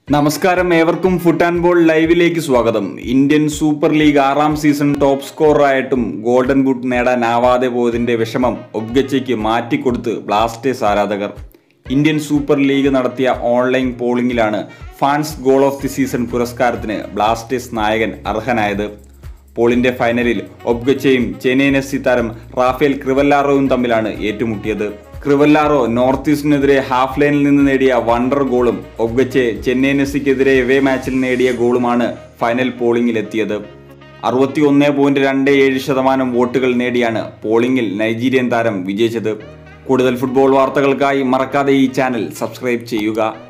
നമസ്കാരം ഏവർക്കും foot and ball ലൈവിലേക്ക് സ്വാഗതം ഇന്ത്യൻ സൂപ്പർ ലീഗ് ആറാം സീസൺ ടോപ്പ് സ്കോറായിട്ടും ഗോൾഡൻ ബൂട്ട് നേടാനാവാതെ പോയതിന്റെ വിഷമം ഒബ്ഗച്ചയ്ക്ക് മാറ്റിക്കൊടുത്ത് ബ്ലാസ്റ്റേഴ്സ് ആരാധകർ ഇന്ത്യൻ സൂപ്പർ ലീഗ് നടത്തിയ ഓൺലൈൻ പോളിംഗിലാണ് fans goal of the season പുരസ്കാരത്തിന് ബ്ലാസ്റ്റേഴ്സ് നായകൻ അർഹനായത് പോളിന്റെ ഫൈനലിൽ ഒബ്ഗച്ചയും ചെന്നൈയിൻ എഫ് സി താരം റാഫേൽ ക്രിവല്ലാറോയും തമ്മിലാണ് ഏറ്റുമുട്ടിയത് ക്രിവല്ലാറോ നോർത്ത് ഈസ്റ്റിനെതിരെ ഹാഫ് ലൈനിൽ നിന്ന് നേടിയ വണ്ടർ ഗോളും ഒബ്ഗച്ചെ ചെന്നൈയിൻ എഫ് സിക്കെതിരെ എവേ മാച്ചിൽ നേടിയ ഗോളുമാണ് ഫൈനൽ പോളിംഗിൽ എത്തിയത് അറുപത്തി ഒന്ന് പോയിന്റ് രണ്ട് ഏഴ് ശതമാനം വോട്ടുകൾ നേടിയാണ് പോളിംഗിൽ നൈജീരിയൻ താരം വിജയിച്ചത് കൂടുതൽ ഫുട്ബോൾ വാർത്തകൾക്കായി മറക്കാതെ ഈ ചാനൽ സബ്സ്ക്രൈബ് ചെയ്യുക